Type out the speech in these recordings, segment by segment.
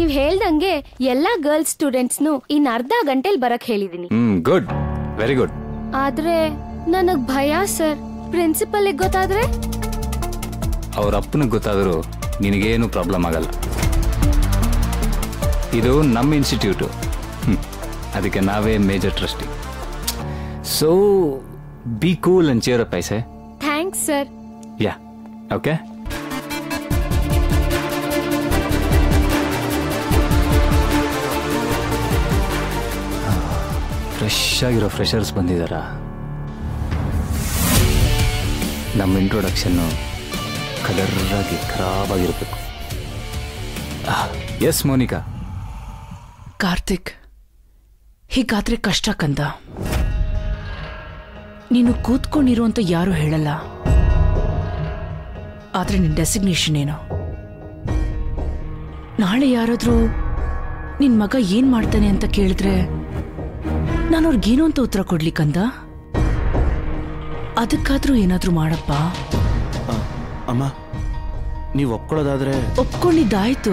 ನೀವ್ ಹೇಳ್ದಂಗೆ ಎಲ್ಲಾ ಗರ್ಲ್ಸ್ ಸ್ಟೂಡೆಂಟ್ಸ್ನು ಇನ್ ಅರ್ಧ ಗಂಟೆಲ್ ಬರಕ್ ಹೇಳಿದೀನಿ ಹ್ಮ್ ಗುಡ್ ವೆರಿ ಗುಡ್ ಆದ್ರೆ ನನಗ್ ಭಯ ಸರ್ ಪ್ರಿನ್ಸಿಪಲ್ ಗೊತ್ತಾದ್ರೆ ಅವ್ರ ಅಪ್ಪನಿಗೆ ಗೊತ್ತಾದರೂ ನಿನಗೇನು ಪ್ರಾಬ್ಲಮ್ ಆಗಲ್ಲ ಇದು ನಮ್ಮ ಇನ್ಸ್ಟಿಟ್ಯೂಟು ಹ್ಮ್. ಅದಕ್ಕೆ ನಾವೇ major trustee so be cool and cheer up ಐಸೆ thanks sir yeah okay fresh ಆಗಿರೋ ಫ್ರೆಷರ್ಸ್ ಬಂದಿದ್ದಾರಾ ನಮ್ಮ ಇಂಟ್ರೊಡಕ್ಷನ್ನು ಕಲರ್ರಾಗಿ ಖರಾಬಾಗಿರ್ಬೇಕು ಎಸ್ ಮೋನಿಕಾ ಕಾರ್ತಿಕ್ ಹೀಗಾದ್ರೆ ಕಷ್ಟ ಕಂದ ನೀನು ಕೂತ್ಕೊಂಡಿರು ಅಂತ ಯಾರು ಹೇಳಲ್ಲ ಆದ್ರೆ ನಿನ್ ಡೆಸಿಗ್ನೇಷನ್ ಏನು ನಾಳೆ ಯಾರಾದ್ರೂ ನಿನ್ ಮಗ ಏನ್ ಮಾಡ್ತಾನೆ ಅಂತ ಕೇಳಿದ್ರೆ ನಾನು ಅವ್ರಿಗೇನು ಅಂತ ಉತ್ತರ ಕೊಡ್ಲಿ ಕಂದ ಅದಕ್ಕಾದ್ರೂ ಏನಾದ್ರೂ ಮಾಡಪ್ಪ ಆ, ಅಮ್ಮ ನೀವು ಒಪ್ಕೊಳ್ಳೋದಾದ್ರೆ ಒಪ್ಕೊಂಡಿದ್ದಾಯ್ತು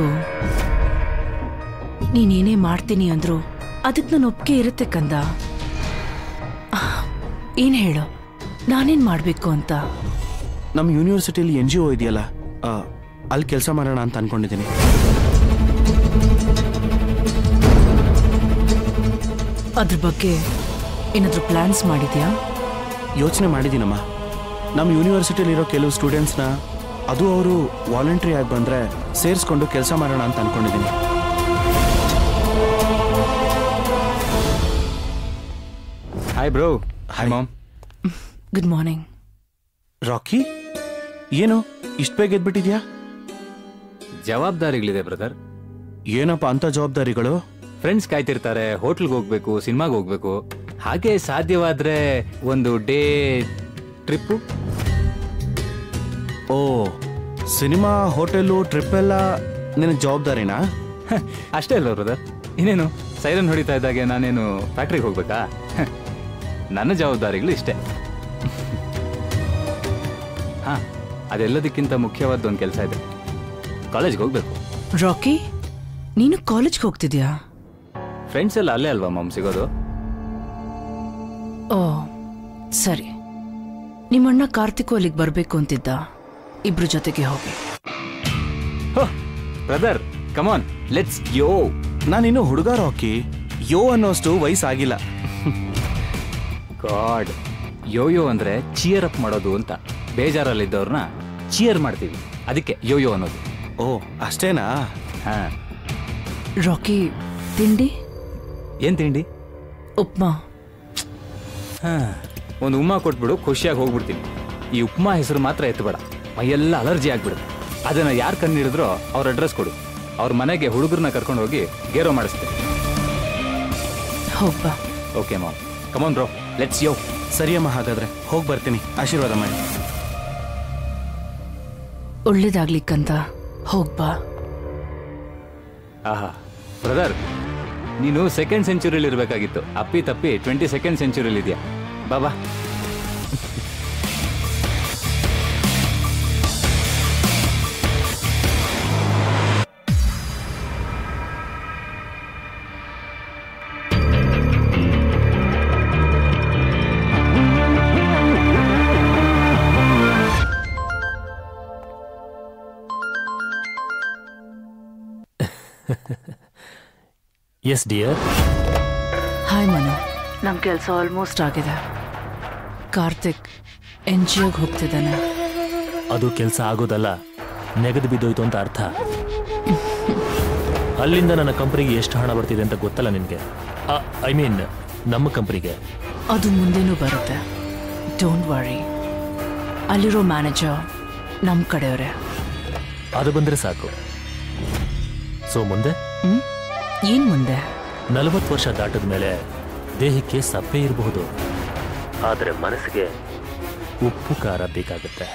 ನೀನೇನೇ ಮಾಡ್ತೀನಿ ಅಂದ್ರು ಅದಕ್ಕೆ ನನ್ನ ಒಪ್ಪಿಗೆ ಇರುತ್ತೆ ಕಂದ ಆಹ್, ಏನ್ ಹೇಳು ನಾನೇನ್ ಮಾಡ್ಬೇಕು ಅಂತ ನಮ್ಮ ಯೂನಿವರ್ಸಿಟಿಯಲ್ಲಿ ಎನ್ ಜಿ ಒ ಇದೆಯಲ್ಲ ಆ, ಅಲ್ಲಿ ಕೆಲಸ ಮಾಡೋಣ ಅಂತ ಅನ್ಕೊಂಡಿದ್ದೀನಿ ಅದ್ರ ಬಗ್ಗೆ ಏನಾದ್ರೂ ಪ್ಲಾನ್ಸ್ ಮಾಡಿದ್ಯಾ ಯೋಚನೆ ಮಾಡಿದ್ದೀನಮ್ಮ ನಮ್ಮ ಯೂನಿವರ್ಸಿಟಿಲಿರೋ ಕೆಲವು ಸ್ಟೂಡೆಂಟ್ಸ್ನ ಅದು ಅವರು ವಾಲಂಟ್ರಿ ಆಗಿ ಬಂದರೆ ಸೇರಿಸ್ಕೊಂಡು ಕೆಲಸ ಮಾಡೋಣ ಅಂತ ಅನ್ಕೊಂಡಿದ್ದೀನಿ hi bro hi mom good morning Rocky ಏನು ಇಷ್ಟು ಬೇಗ ಎದ್ಬಿಟ್ಟಿದ್ಯಾ ಜವಾಬ್ದಾರಿಗಳಿದೆ ಬ್ರದರ್ ಏನಪ್ಪ ಅಂತ ಜವಾಬ್ದಾರಿಗಳು ಫ್ರೆಂಡ್ಸ್ ಕಾಯ್ತಿರ್ತಾರೆ ಹೋಟ್ಲ್ಗೆ ಹೋಗ್ಬೇಕು ಸಿನಿಮಾಗೆ ಹೋಗ್ಬೇಕು ಹಾಗೆ ಸಾಧ್ಯವಾದ್ರೆ ಒಂದು ಡೇ ಟ್ರಿಪ್ಪು ಓ ಸಿನಿಮಾ ಹೋಟೆಲು ಟ್ರಿಪ್ ಎಲ್ಲ ನಿನಗೆ ಜವಾಬ್ದಾರಿನಾ ಅಷ್ಟೇ ಅಲ್ಲ ಬ್ರದರ್ ಇನ್ನೇನು ಸೈರನ್ ಹೊಡಿತಾ ಇದ್ದಾಗೆ ನಾನೇನು ಫ್ಯಾಕ್ಟ್ರಿಗೆ ಹೋಗ್ಬೇಕಾ ನನ್ನ ಜವಾಬ್ದಾರಿಗಳು ಇಷ್ಟೇ ಹಾ ಅದೆಲ್ಲದಕ್ಕಿಂತ ಮುಖ್ಯವಾದ ಒಂದು ಕೆಲಸ ಇದೆ ಕಾಲೇಜ್ಗೆ ಹೋಗ್ಬೇಕು ರಾಕಿ ನೀನು ಕಾಲೇಜ್ಗೆ ಹೋಗ್ತಿದ್ಯಾ ಫ್ರೆಂಡ್ಸ್ ಎಲ್ಲ ಅಲ್ಲೇ ಅಲ್ವಾ ಮಾಮ್ ಸಿಗೋದು ಓ ಸರಿ ನಿಮ್ಮಣ್ಣ ಕಾರ್ತಿಕ್ ಅಲ್ಲಿಗೆ ಬರ್ಬೇಕು ಅಂತಿದ್ದ ಇಬ್ರು ಜೊತೆಗೆ ಹೋಗಿ ಬ್ರದರ್ ಕಮಾನ್ ಲೆಟ್ಸ್ ಯೋ ನಾನಿನ್ನು ಹುಡುಗ ರಾಕಿ ಯೋ ಅನ್ನೋಷ್ಟು ವಯಸ್ಸಾಗಿಲ್ಲ ಗಾಡ್ ಯೋಯೋ ಅಂದ್ರೆ ಚಿಯರ್ ಅಪ್ ಮಾಡೋದು ಅಂತ ಬೇಜಾರಲ್ಲಿದ್ದವ್ರನ್ನ ಚಿಯರ್ ಮಾಡ್ತೀವಿ ಅದಕ್ಕೆ ಯೋಯೋ ಅನ್ನೋದು ಓ ಅಷ್ಟೇನಾ ಹಾ ರಾಕಿ ತಿಂಡಿ ಏನ್ ತಿಂಡಿ ಉಪ್ಮಾ ಹಾ ಒಂದು ಉಮ್ಮ ಕೊಟ್ಬಿಡು ಖುಷಿಯಾಗಿ ಹೋಗ್ಬಿಡ್ತೀನಿ ಈ ಉಪ್ಮಾ ಹೆಸರು ಮಾತ್ರ ಎತ್ತಬೇಡ ಮೈಯೆಲ್ಲ ಅಲರ್ಜಿ ಆಗ್ಬಿಡುತ್ತೆ ಅದನ್ನ ಯಾರು ಕಣ್ಣು ಹಿಡಿದ್ರೋ ಅವ್ರ ಅಡ್ರೆಸ್ ಕೊಡು ಅವ್ರ ಮನೆಗೆ ಹುಡುಗರನ್ನ ಕರ್ಕೊಂಡು ಹೋಗಿ ಗೇರೋ ಮಾಡಿಸ್ತೀನಿ ಹೋಗ್ಬಾ okay mom come on bro let's yo ಸರಿಯಮ್ಮ ಹಾಗಾದ್ರೆ ಹೋಗಿ ಬರ್ತೀನಿ ಆಶೀರ್ವಾದ ಮಾಡಿ ಒಳ್ಳೇದಾಗ್ಲಿಕ್ಕಂತ ಹೋಗ್ಬಾ ಆಹಾ ಬ್ರದರ್ ನೀನು ಸೆಕೆಂಡ್ ಸೆಂಚುರಿಲಿ ಇರಬೇಕಾಗಿತ್ತು ಅಪ್ಪಿ ತಪ್ಪಿ ಟ್ವೆಂಟಿ ಸೆಕೆಂಡ್ ಸೆಂಚುರಿಲಿ ಇದೆಯಾ ಬಾಬಾ ಎಸ್ ಡಿಯರ್ ಹಾಯ್ ಮನು ನಮ್ಮ ಕೆಲಸ ಆಲ್ಮೋಸ್ಟ್ ಆಗಿದೆ ಕಾರ್ತಿಕ್ ಎನ್ ಜಿ ಒಗೆ ಹೋಗ್ತಿದ್ದಾನೆ ಅದು ಕೆಲಸ ಆಗೋದಲ್ಲ ನೆಗೆದು ಬಿದ್ದೋಯ್ತು ಅಂತ ಅರ್ಥ ಅಲ್ಲಿಂದ ನನ್ನ ಕಂಪ್ನಿಗೆ ಎಷ್ಟು ಹಣ ಬರ್ತಿದೆ ಅಂತ ಗೊತ್ತಲ್ಲ ನಿನಗೆ ಐ ಮೀನ್ ನಮ್ಮ ಕಂಪ್ನಿಗೆ ಅದು ಮುಂದೆನೂ ಬರುತ್ತೆ ಡೋಂಟ್ ವರಿ ಅಲ್ಲಿರೋ ಮ್ಯಾನೇಜರ್ ನಮ್ಮ ಕಡೆಯವರೇ ಅದು ಬಂದರೆ ಸಾಕು ಸೊ ಮುಂದೆ ಹ್ಮ್ ಏನ್ ಮುಂದೆ ನಲವತ್ತು ವರ್ಷ ದಾಟದ ಮೇಲೆ ದೇಹಕ್ಕೆ ಸಪ್ಪೆ ಇರಬಹುದು ಆದರೆ ಮನಸ್ಸಿಗೆ ಉಪ್ಪು ಖಾರ ಬೇಕಾಗುತ್ತೆ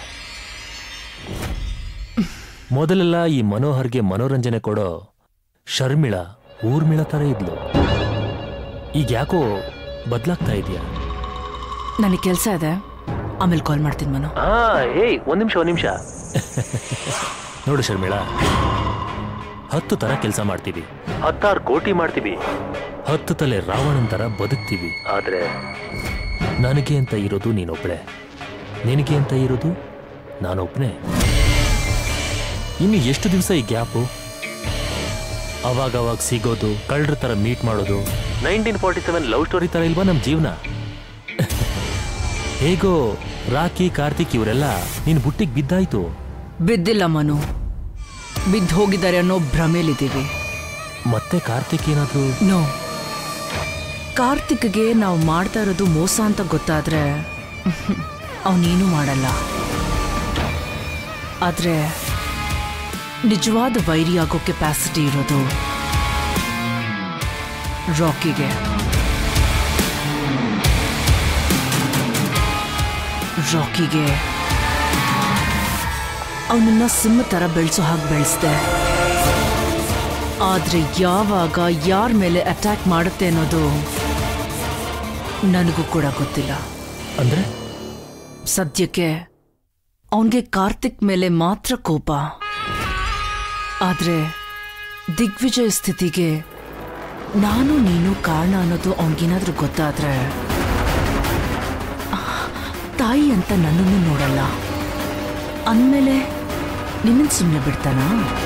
ಮೊದಲೆಲ್ಲ ಈ ಮನೋಹರ್ಗೆ ಮನೋರಂಜನೆ ಕೊಡೋ ಶರ್ಮಿಳಾ ಊರ್ಮಿಳ ಥರ ಇದ್ಲು ಈಗ ಯಾಕೋ ಬದಲಾಗ್ತಾ ಇದೆಯಾ ನನಗೆ ಕೆಲಸ ಇದೆ ಆಮೇಲೆ ಕಾಲ್ ಮಾಡ್ತೀನಿ ಮನು ಏಯ್ ಒಂದ್ ನಿಮಿಷ ಒಂದ್ ನಿಮಿಷ ನೋಡು ಶರ್ಮಿಳಾ ಹತ್ತು ತರ ಕೆಲಸ ಮಾಡ್ತೀವಿ ಹತ್ತಾರು ಕೋಟಿ ಮಾಡ್ತೀವಿ ಹತ್ತು ತಲೆ ರಾವಣನ್ ತರ ಬದುಕ್ತೀವಿ ಆದ್ರೆ ನನಗೆ ಅಂತ ಇರೋದು ನೀನೊಬ್ಳೆ ನಿನಗೆ ಅಂತ ಇರೋದು ನಾನೊಬ್ನೇ ಇನ್ನು ಎಷ್ಟು ದಿವಸ ಈ ಗ್ಯಾಪು ಅವಾಗ ಅವಾಗ ಸಿಗೋದು ಕಳ್ಳರ ತರ ಮೀಟ್ ಮಾಡೋದು nineteen forty seven love story ತರ ಇಲ್ವಾ ನಮ್ಮ ಜೀವನ ಹೇಗೋ ರಾಕಿ ಕಾರ್ತಿಕ್ ಇವರೆಲ್ಲ ನಿನ್ ಬುಟ್ಟಿಗೆ ಬಿದ್ದಾಯ್ತು ಬಿದ್ದಿಲ್ಲ ಮನು ಬಿದ್ದು ಹೋಗಿದ್ದಾರೆ ಅನ್ನೋ ಭ್ರಮೇಲಿದ್ದೀವಿ ಮತ್ತೆ ಕಾರ್ತಿಕ್ ಏನಾದ್ರು ನೋ ಕಾರ್ತಿಕ್ಗೆ ನಾವು ಮಾಡ್ತಾ ಇರೋದು ಮೋಸ ಅಂತ ಗೊತ್ತಾದ್ರೆ ಅವನೇನು ಮಾಡಲ್ಲ ಆದ್ರೆ ನಿಜವಾದ ವೈರಿ ಆಗೋ ಕೆಪಾಸಿಟಿ ಇರೋದು ರಾಕಿಗೆ ರಾಕಿಗೆ ಅವನನ್ನ ಸಿಂಹ ತರ ಬೆಳೆಸೋ ಹಾಗೆ ಬೆಳೆಸ್ದೆ ಆದ್ರೆ ಯಾವಾಗ ಯಾರ ಮೇಲೆ ಅಟ್ಯಾಕ್ ಮಾಡುತ್ತೆ ಅನ್ನೋದು ನನಗೂ ಕೂಡ ಗೊತ್ತಿಲ್ಲ ಅಂದ್ರೆ ಸದ್ಯಕ್ಕೆ ಅವನಿಗೆ ಕಾರ್ತಿಕ್ ಮೇಲೆ ಮಾತ್ರ ಕೋಪ ಆದ್ರೆ ದಿಗ್ವಿಜಯ್ ಸ್ಥಿತಿಗೆ ನಾನು ನೀನು ಕಾರಣ ಅನ್ನೋದು ಅವನಿಗೇನಾದ್ರೂ ಗೊತ್ತಾದ್ರೆ ಆಹ್, ತಾಯಿ ಅಂತ ನನ್ನನ್ನು ನೋಡಲ್ಲ ಅಂದಮೇಲೆ ನಿನ್ನನ್ನು ಸುಮ್ಮನೆ ಬಿಡ್ತಾನಾ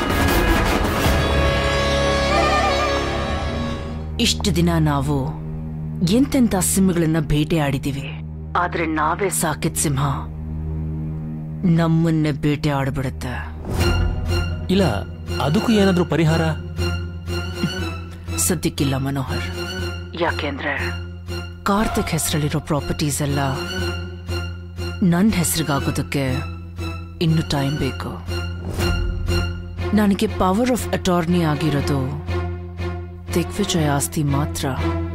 ಇಷ್ಟು ದಿನ ನಾವು ಎಂತೆಂಥ ಸಿಂಹಗಳನ್ನ ಬೇಟೆ ಆಡಿದೀವಿ ಆದ್ರೆ ನಾವೇ ಸಾಕಿದ ಸಿಂಹ ನಮ್ಮನ್ನೇ ಬೇಟೆ ಆಡ್ಬಿಡುತ್ತೆ ಇಲ್ಲ ಅದಕ್ಕೂ ಏನಾದ್ರೂ ಪರಿಹಾರ ಸದ್ಯಕ್ಕಿಲ್ಲ ಮನೋಹರ್ ಯಾಕೆಂದ್ರೆ ಕಾರ್ತಿಕ್ ಹೆಸರಲ್ಲಿರೋ ಪ್ರಾಪರ್ಟೀಸ್ ಎಲ್ಲ ನನ್ನ ಹೆಸರಿಗಾಗೋದಕ್ಕೆ ಇನ್ನು ಟೈಮ್ ಬೇಕು ನನಗೆ ಪವರ್ ಆಫ್ ಅಟಾರ್ನಿ ಆಗಿರೋದು ದಿಗ್ವಿಜಯ ಆಸ್ತಿ ಮಾತ್ರ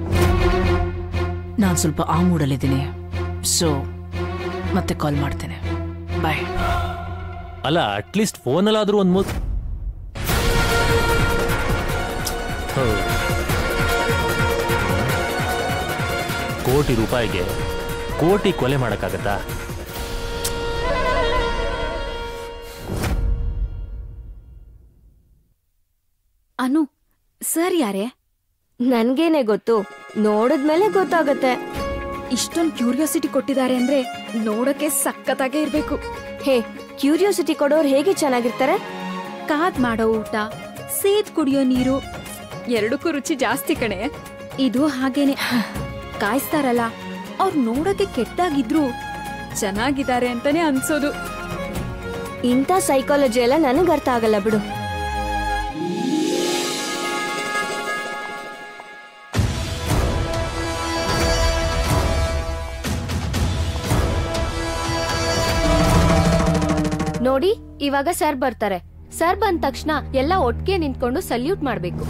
ನಾನು ಸ್ವಲ್ಪ ಆ ಮೂಡಲ್ಲಿದ್ದೀನಿ ಸೊ ಮತ್ತೆ ಕಾಲ್ ಮಾಡ್ತೇನೆ ಬಾಯ್ ಅಲ್ಲ ಅಟ್ಲೀಸ್ಟ್ ಫೋನಲ್ಲಾದ್ರೂ ಒಂದು ಮುತ್ ಹೌದು. ಕೋಟಿ ರೂಪಾಯಿಗೆ ಕೋಟಿ ಕೊಲೆ ಮಾಡಕ್ಕಾಗತ್ತಾ ಅನು ಸರ್ ಯಾರೇ ನನ್ಗೇನೆ ಗೊತ್ತು ನೋಡಿದ್ಮೇಲೆ ಗೊತ್ತಾಗತ್ತೆ ಇಷ್ಟೊಂದು ಕ್ಯೂರಿಯಾಸಿಟಿ ಕೊಟ್ಟಿದ್ದಾರೆ ಅಂದ್ರೆ ನೋಡಕ್ಕೆ ಸಖತ್ತಾಗೆ ಇರ್ಬೇಕು ಹೇ ಕ್ಯೂರಿಯಾಸಿಟಿ ಕೊಡೋರು ಹೇಗೆ ಚೆನ್ನಾಗಿರ್ತಾರೆ ಕಾದ್ ಮಾಡೋ ಊಟ ಸೇದ್ ಕುಡಿಯೋ ನೀರು ಎರಡಕ್ಕೂ ರುಚಿ ಜಾಸ್ತಿ ಕಣೆ ಇದು ಹಾಗೇನೆ ಕಾಯಿಸ್ತಾರಲ್ಲ ಅವ್ರು ನೋಡಕ್ಕೆ ಕೆಟ್ಟಾಗಿದ್ರು ಚೆನ್ನಾಗಿದ್ದಾರೆ ಅಂತಾನೆ ಅನ್ಸೋದು ಇಂಥ ಸೈಕಾಲಜಿ ಎಲ್ಲ ನನಗ್ ಅರ್ಥ ಆಗಲ್ಲ ಬಿಡು ನೋಡಿ ಇವಾಗ ಸರ್ ಬರ್ತಾರೆ ಸರ್ ಬಂದ ತಕ್ಷಣ ಎಲ್ಲ ಒಟ್ಟಿಗೆ ನಿಂತ್ಕೊಂಡು ಸಲ್ಯೂಟ್ ಮಾಡ್ಬೇಕು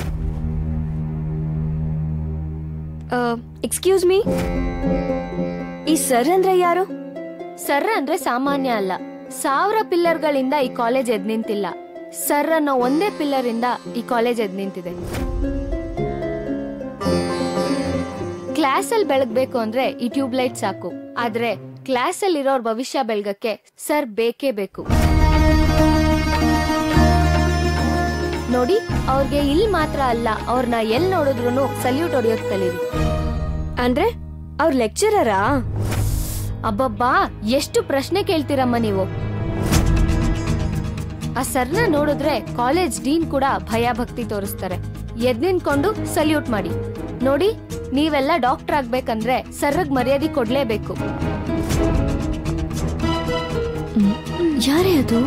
ಎಕ್ಸ್ಕ್ಯೂಸ್ ಮೀ ಈ ಸರ್ ಅಂದ್ರೆ ಯಾರು ಸರ್ ಅಂದ್ರೆ ಸಾಮಾನ್ಯ ಅಲ್ಲ ಸಾವಿರ ಪಿಲ್ಲರ್ಗಳಿಂದ ಈ ಕಾಲೇಜ್ ಎದ್ ನಿಂತಿಲ್ಲ ಸರ್ ಅನ್ನೋ ಒಂದೇ ಪಿಲ್ಲರ್ ಇಂದ ಈ ಕಾಲೇಜ್ ಎದ್ ನಿಂತಿದೆ ಕ್ಲಾಸ್ ಅಲ್ಲಿ ಬೆಳಗ್ಬೇಕು ಅಂದ್ರೆ ಈ ಟ್ಯೂಬ್ ಲೈಟ್ ಸಾಕು ಆದ್ರೆ ಕ್ಲಾಸ್ ಅಲ್ಲಿ ಇರೋರ್ ಭವಿಷ್ಯ ಬೆಳಗಕ್ಕೆ ಸರ್ ಬೇಕೇ ಬೇಕು ನೋಡಿ ಅವ್ರಿಗೆ ಇಲ್ಲಿ ಮಾತ್ರ ಅಲ್ಲ ಅವ್ರನ್ನ ಎಲ್ ನೋಡಿದ್ರು ಸಲ್ಯೂಟ್ ಹೊಡಿಯೋದ್ ಕಲೀರಿ ಅಂದ್ರೆ ಅವ್ರ ಲೆಕ್ಚರರಾ ಅಬ್ಬಬ್ಬಾ ಎಷ್ಟು ಪ್ರಶ್ನೆ ಕೇಳ್ತೀರಮ್ಮ ನೀವು ಆ ಸರ್ನ ನೋಡಿದ್ರೆ ಕಾಲೇಜ್ ಡೀನ್ ಕೂಡ ಭಯ ಭಕ್ತಿ ತೋರಿಸ್ತಾರೆ ಎದ್ ನಿಂತ್ಕೊಂಡು ಸಲ್ಯೂಟ್ ಮಾಡಿ ನೋಡಿ ನೀವೆಲ್ಲ ಡಾಕ್ಟರ್ ಆಗ್ಬೇಕಂದ್ರೆ ಸರ್ಗ್ ಮರ್ಯಾದೆ ಕೊಡ್ಲೇಬೇಕು ಯಾರೇ ಅದು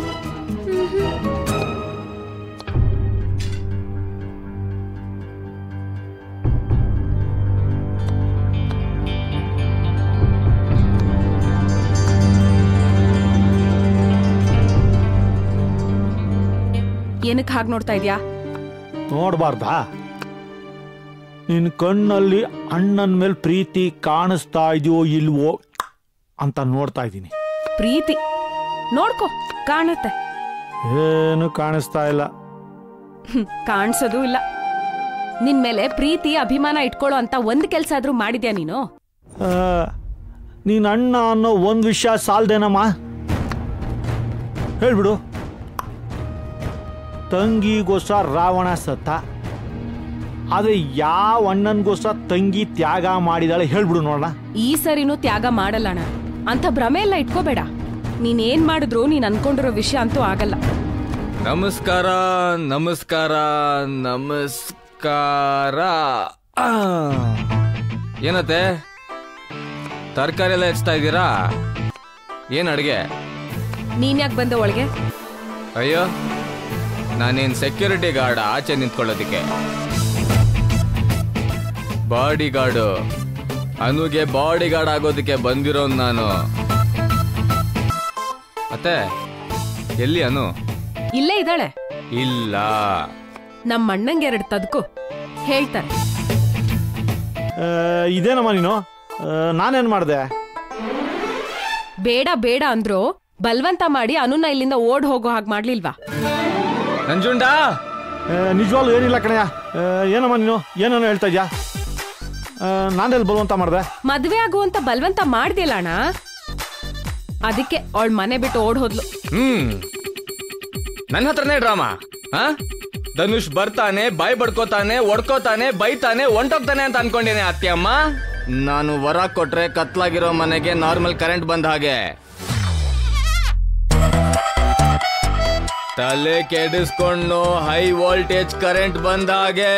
ಏನಕ್ಕೆ ಹಾಗೆ ನೋಡ್ತಾ ಇದ್ಯಾ ನೋಡಬಾರ್ದಾ ನಿನ್ನ ಕಣ್ಣಲ್ಲಿ ಅಣ್ಣನ ಮೇಲೆ ಪ್ರೀತಿ ಕಾಣಿಸ್ತಾ ಇದೆಯೋ ಇಲ್ವೋ ಅಂತ ನೋಡ್ತಾ ಇದ್ದೀನಿ ಪ್ರೀತಿ ನೋಡ್ಕೊ ಕಾಣುತ್ತೆ ಏನು ಕಾಣಿಸ್ತಾ ಇಲ್ಲ ಹ್ಮ್, ಕಾಣ್ಸೋದು ಇಲ್ಲ ನಿನ್ ಮೇಲೆ ಪ್ರೀತಿ ಅಭಿಮಾನ ಇಟ್ಕೊಳ್ಳೋ ಅಂತ ಒಂದ್ ಕೆಲ್ಸ ಆದ್ರೂ ಮಾಡಿದ್ಯಾ ನೀನು ಆ, ನೀನ್ ಅಣ್ಣ ಅನ್ನೋ ಒಂದು ವಿಷಯ ಸಾಲ್ದೇನಮ್ಮ ಹೇಳ್ಬಿಡು ತಂಗಿಗೋಸ್ಕರ ರಾವಣ ಸತ್ತ ಆದ್ರೆ ಯಾವ ಅಣ್ಣನ್ಗೋಸ್ಕರ ತಂಗಿ ತ್ಯಾಗ ಮಾಡಿದಾಳೆ ಹೇಳ್ಬಿಡು ನೋಡೋಣ ಈ ಸರಿನೂ ತ್ಯಾಗ ಮಾಡಲ್ಲಣ ಅಂತ ಭ್ರಮೆ ಎಲ್ಲ ಇಟ್ಕೋಬೇಡ ನೀನೇನ್ ಮಾಡಿದ್ರು ನೀನ್ ಅನ್ಕೊಂಡಿರೋ ವಿಷಯ ಅಂತೂ ಆಗಲ್ಲ ನಮಸ್ಕಾರ ನಮಸ್ಕಾರ ನಮಸ್ಕಾರ ಆ. ಏನತ್ತೆ ತರಕಾರಿ ಎಲ್ಲ ಹೆಚ್ಚ್ತಾ ಇದ್ದೀರಾ ಏನ್ ಅಡ್ಗೆ ನೀನ್ ಯಾಕೆ ಬಂದೆ ಒಳಗೆ ಅಯ್ಯೋ ನಾನೇನ್ ಸೆಕ್ಯೂರಿಟಿ ಗಾರ್ಡ್ ಆಚೆ ನಿಂತ್ಕೊಳ್ಳೋದಿಕ್ಕೆ ಬಾಡಿ ಗಾರ್ಡು ಅನುಗೆ ಬಾಡಿ ಗಾರ್ಡ್ ಆಗೋದಕ್ಕೆ ಬಂದಿರೋನ್ ನಾನು ಮತ್ತೆ ಎಲ್ಲಿ ಅನು ಇಲ್ಲೇ ಇದ್ದಾಳೆ ಇಲ್ಲ ನಮ್ಮ ಅಣ್ಣಂಗೆ ಎರಡು ತದ್ಕು ಹೇಳ್ತಾರೆ ಆ, ಇದೇನಮ್ಮ ನೀನು ಆ, ನಾನೇನ್ ಮಾಡಿದೆ ಬೇಡ ಬೇಡ ಅಂದ್ರು ಬಲ್ವಂತ ಮಾಡಿ ಅನುನ ಇಲ್ಲಿಂದ ಓಡ್ ಹೋಗೋ ಹಾಗೆ ಮಾಡ್ಲಿಲ್ವಾ ನಂಜುಂಡ ನಿಜವಾಗ್ಲೂ ಏನಿಲ್ಲ ಕಣಯ್ಯ ಆ, ಏನಮ್ಮ ನೀನು ಏನೇನೋ ಹೇಳ್ತಾ ಇದ್ಯಾ ಆ, ನಾನೆಲ್ಲಿ ಬರುವಂತ ಮಾಡಿದೆ ಮದ್ವೆ ಆಗುವಂತ ಬಲ್ವಂತ ಮಾಡ್ದಿಲ್ಲ ಅಣ್ಣ ಅದಕ್ಕೆ ಅವಳ ಮನೆ ಬಿಟ್ಟು ಓಡ್ ಹೋದ್ಲು ಹ್ಮ್ ನನ್ನ ಹತ್ರನೇ ಡ್ರಾಮಾ ಹಾ ಧನುಷ್ ಬರ್ತಾನೆ ಬಾಯ್ ಬಡ್ಕೋತಾನೆ ಒಡ್ಕೋತಾನೆ ಬೈತಾನೆ ಹೊಂಟೋಗ್ತಾನೆ ಅಂತ ಅನ್ಕೊಂಡೇನೆ ಅತ್ತೆಯಮ್ಮ ನಾನು ವರ ಕೊಟ್ರೆ ಕತ್ಲಾಗಿರೋ ಮನೆಗೆ ನಾರ್ಮಲ್ ಕರೆಂಟ್ ಬಂದ ಹಾಗೆ ತಲೆ ಕೆಡಿಸ್ಕೊಂಡು ಹೈ ವೋಲ್ಟೇಜ್ ಕರೆಂಟ್ ಬಂದ ಹಾಗೆ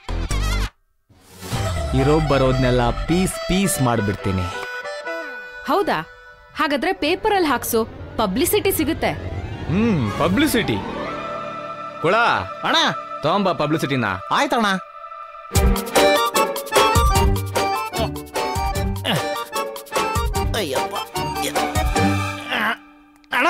ಇರೋ ಬರೋದ್ನೆಲ್ಲ ಪೀಸ್ ಪೀಸ್ ಮಾಡ್ಬಿಡ್ತೀನಿ ಹೌದಾ ಹಾಗಾದ್ರೆ ಪೇಪರ್ ಅಲ್ಲಿ ಹಾಕ್ಸು ಪಬ್ಲಿಸಿಟಿ ಸಿಗುತ್ತೆ ಹ್ಮ್ ಪಬ್ಲಿಸಿಟಿ ಕುಳ ಅಣ್ಣ ತಗೊಂಬ ಪಬ್ಲಿಸಿಟಿನ ಆಯ್ತಣ್ಣ ಅಯ್ಯಪ್ಪ ಅಣ್ಣ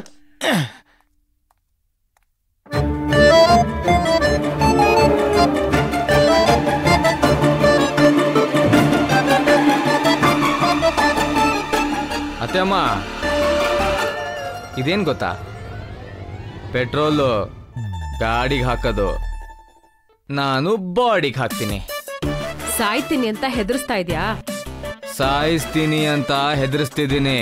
ಅತ್ತೆಮ್ಮ ಇದೇನ್ ಗೊತ್ತಾ ಪೆಟ್ರೋಲು ಗಾಡಿಗೆ ಹಾಕೋದು ನಾನು ಬಾಡಿಗೆ ಹಾಕ್ತೀನಿ ಸಾಯ್ತೀನಿ ಅಂತ ಹೆದರ್ಸ್ತಾ ಇದ್ಯಾ ಸಾಯಿಸ್ತೀನಿ ಅಂತ ಹೆದರ್ಸ್ತಿದ್ದೀನಿ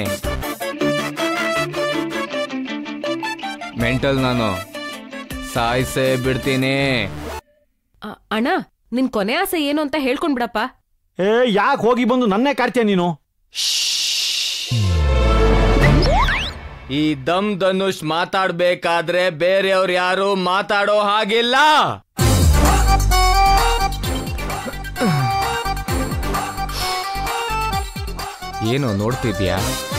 ಮೆಂಟಲ್ ನಾನು ಸಾಯಿಸೇ ಬಿಡ್ತೀನಿ ಅ, ಅಣ್ಣ ನಿನ್ ಕೊನೆ ಆಸೆ ಏನು ಅಂತ ಹೇಳ್ಕೊಂಡ್ ಬಿಡಪ್ಪ ಏ ಯಾಕೆ ಹೋಗಿ ಬಂದು ನನ್ನೇ ಕಾಡ್ತೀಯ ನೀನು ಈ ದಮ್ ಧನುಷ್ ಮಾತಾಡ್ಬೇಕಾದ್ರೆ ಬೇರೆಯವ್ರು ಯಾರು ಮಾತಾಡೋ ಹಾಗಿಲ್ಲ ಏನು ನೋಡ್ತಿದ್ಯಾ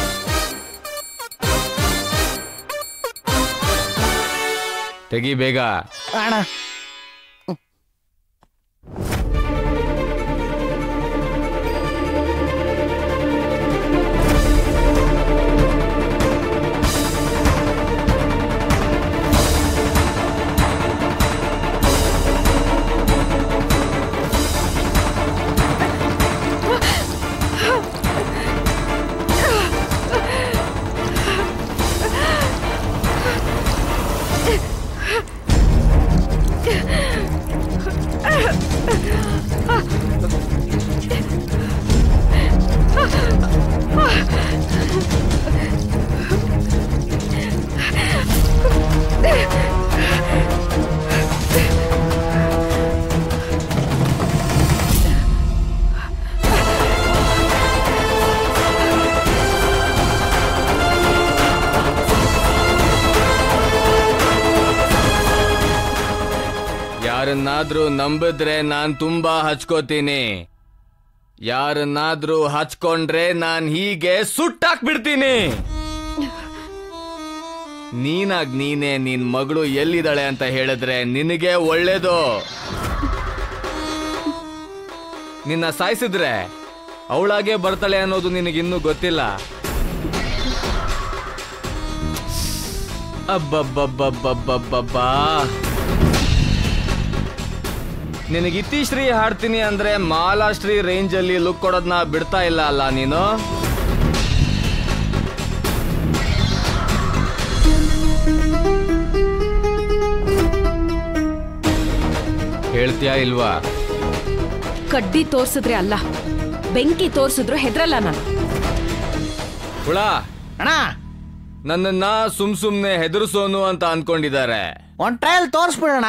ತೆಗಿ ಬೇಗ ಅಣ್ಣ ಯಾರನ್ನಾದ್ರೂ ನಂಬಿದ್ರೆ ನಾನ್ ತುಂಬಾ ಹಚ್ಕೋತೀನಿ ಯಾರನ್ನಾದ್ರೂ ಹಚ್ಕೊಂಡ್ರೆ ನಾನ್ ಹೀಗೆ ಸುಟ್ಟಾಕ್ಬಿಡ್ತೀನಿ ನೀನಾಗ್ ನೀನೇ ನಿನ್ ಮಗಳು ಎಲ್ಲಿದ್ದಾಳೆ ಅಂತ ಹೇಳಿದ್ರೆ ನಿನಗೆ ಒಳ್ಳೇದು ನಿನ್ನ ಸಾಯಿಸಿದ್ರೆ ಅವಳಾಗೆ ಬರ್ತಾಳೆ ಅನ್ನೋದು ನಿನಗಿನ್ನೂ ಗೊತ್ತಿಲ್ಲ ಅಬ್ಬಬ್ಬಬ್ಬಬ್ಬಬ್ಬಬ್ಬಾ ನಿನಗೆ ಇತಿಶ್ರೀ ಹಾಡ್ತೀನಿ ಅಂದ್ರೆ ಮಾಲಾಶ್ರೀ ರೇಂಜ್ ಅಲ್ಲಿ ಲುಕ್ ಕೊಡೋದನ್ನ ಬಿಡ್ತಾ ಇಲ್ಲ ಅಲ್ಲ ನೀನು ಹೇಳ್ತೀಯಾ ಇಲ್ವಾ ಕಡ್ಡಿ ತೋರ್ಸಿದ್ರೆ ಅಲ್ಲ ಬೆಂಕಿ ತೋರ್ಸಿದ್ರು ಹೆದ್ರಲ್ಲ ನಾನು ಹುಳ ಅಣ್ಣ ನನ್ನನ್ನ ಸುಮ್ ಸುಮ್ನೆ ಹೆದರ್ಸೋನು ಅಂತ ಅನ್ಕೊಂಡಿದ್ದಾರೆ ಒಂದ್ ಟ್ರಯಲ್ ತೋರಿಸ್ಬಿಡೋಣ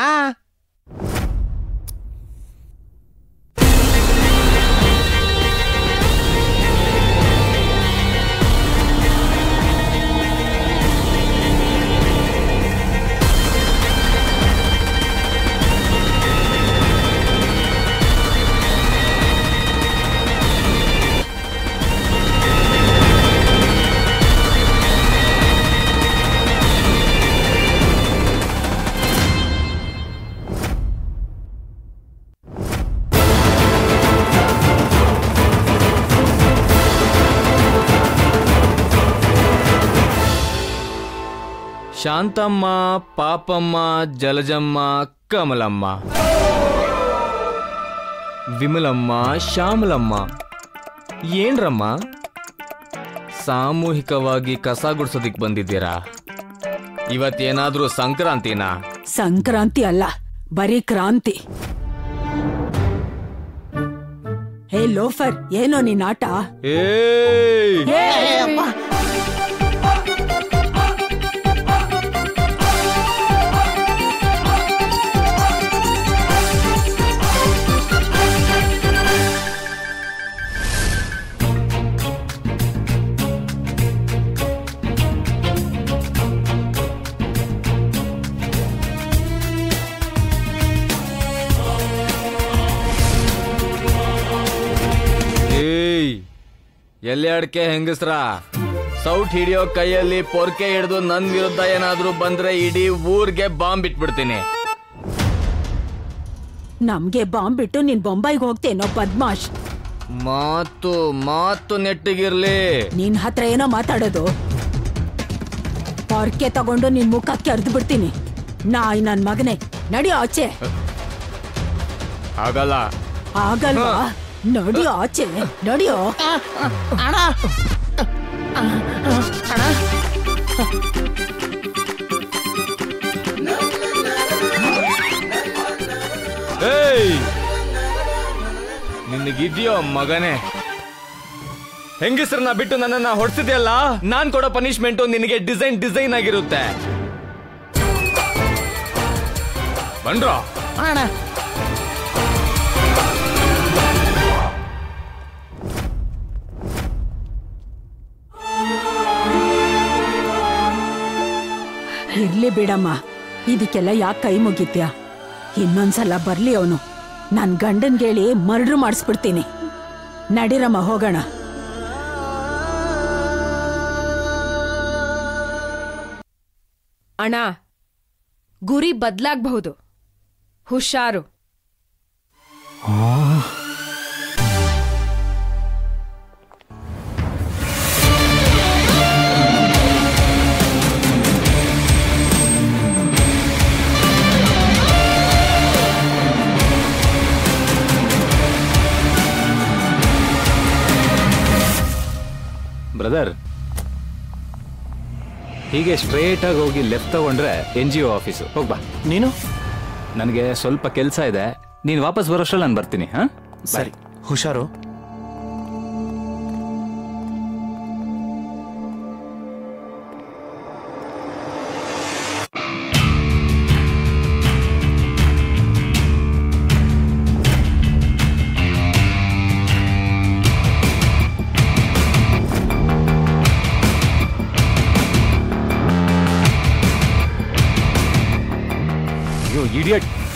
ಶಾಂತಮ್ಮ ಪಾಪಮ್ಮ ಜಲಜಮ್ಮ ಕಮಲಮ್ಮ ವಿಮಲಮ್ಮ ಶ್ಯಾಮಲಮ್ಮ ಏನ್ರಮ್ಮ ಸಾಮೂಹಿಕವಾಗಿ ಕಸ ಗುಡ್ಸೋದಿಕ್ ಬಂದಿದ್ದೀರಾ ಇವತ್ತೇನಾದ್ರೂ ಸಂಕ್ರಾಂತಿನಾ ಸಂಕ್ರಾಂತಿ ಅಲ್ಲ ಬರೀ ಕ್ರಾಂತಿ ಹೇ ಲೋಫರ್ ಏನೋ ನಿನ್ ಆಟ ಏಯ್ ಏಯ್ ಎಲ್ಲಿ ಅಡ್ಕೆ ಹೆಂಗಸ್ರ ಸೌಟ್ ಹಿಡಿಯೋ ಕೈಯಲ್ಲಿ ಪೊರ್ಕೆ ಹಿಡಿದು ನನ್ ವಿರುದ್ಧ ಏನಾದ್ರೂ ಬಂದ್ರೆ ಇಡೀ ಊರ್ಗೆ ಬಾಂಬ್ ಇಟ್ಬಿಡ್ತೀನಿ ನಮ್ಗೆ ಬಾಂಬ್ ಬಿಟ್ಟು ನೀನ್ ಬೊಂಬೈಗೆ ಹೋಗ್ತೇನೋ ಪದ್ಮಾಶ್ ಮಾತು ಮಾತು ನೆಟ್ಟಿಗಿರ್ಲಿ ನಿನ್ ಹತ್ರ ಏನೋ ಮಾತಾಡೋದು ಪೊರ್ಕೆ ತಗೊಂಡು ನಿನ್ ಮುಖಕ್ಕೆ ಅರ್ದು ಬಿಡ್ತೀನಿ ನಾಯಿ ನನ್ ಮಗನೇ ನಡಿ ಆಚೆ ಆಗಲ್ಲ ಆಗಲ್ವಾ ನಡಿ ಆಚೆ ನಡಿಯೋ ಅಣ್ಣ ಅಣ್ಣ ಏಯ್ ನಿನಗಿದ್ಯೋ ಮಗನೇ ಹೆಂಗಸ್ರನ್ನ ಬಿಟ್ಟು ನನ್ನನ್ನ ಹೊಡ್ಸಿದ್ಯಲ್ಲ ನಾನ್ ಕೊಡೋ ಪನಿಷ್ಮೆಂಟು ನಿನಗೆ ಡಿಸೈನ್ ಡಿಸೈನ್ ಆಗಿರುತ್ತೆ ಬಂಡ್ರೋ ಅಣ್ಣ ಇರ್ಲಿ ಬಿಡಮ್ಮ ಇದಕ್ಕೆಲ್ಲ ಯಾಕೆ ಕೈ ಮುಗಿತ್ಯಾ ಇನ್ನೊಂದ್ಸಲ ಬರ್ಲಿ ಅವನು ನನ್ ಗಂಡನ್ಗೇಳಿ ಮರ್ಡ್ರ್ ಮಾಡಿಸ್ಬಿಡ್ತೀನಿ ನಡಿರಮ್ಮ ಹೋಗೋಣ ಅಣ್ಣ ಗುರಿ ಬದ್ಲಾಗ್ಬಹುದು ಹುಷಾರು ಬ್ರದರ್ ಹೀಗೆ ಸ್ಟ್ರೇಟ್ ಆಗಿ ಹೋಗಿ ಲೆಫ್ಟ್ ತಗೊಂಡ್ರೆ ಎನ್ ಜಿ ಒ ಆಫೀಸು ಹೋಗ್ಬಾ ನೀನು ನನಗೆ ಸ್ವಲ್ಪ ಕೆಲಸ ಇದೆ ನೀನು ವಾಪಸ್ ಬರೋಷ್ಟ್ರಲ್ಲಿ ನಾನು ಬರ್ತೀನಿ ಹಾ ಸರಿ ಹುಷಾರು ಅಯ್ಯೋ ಇಡಿಯಟ್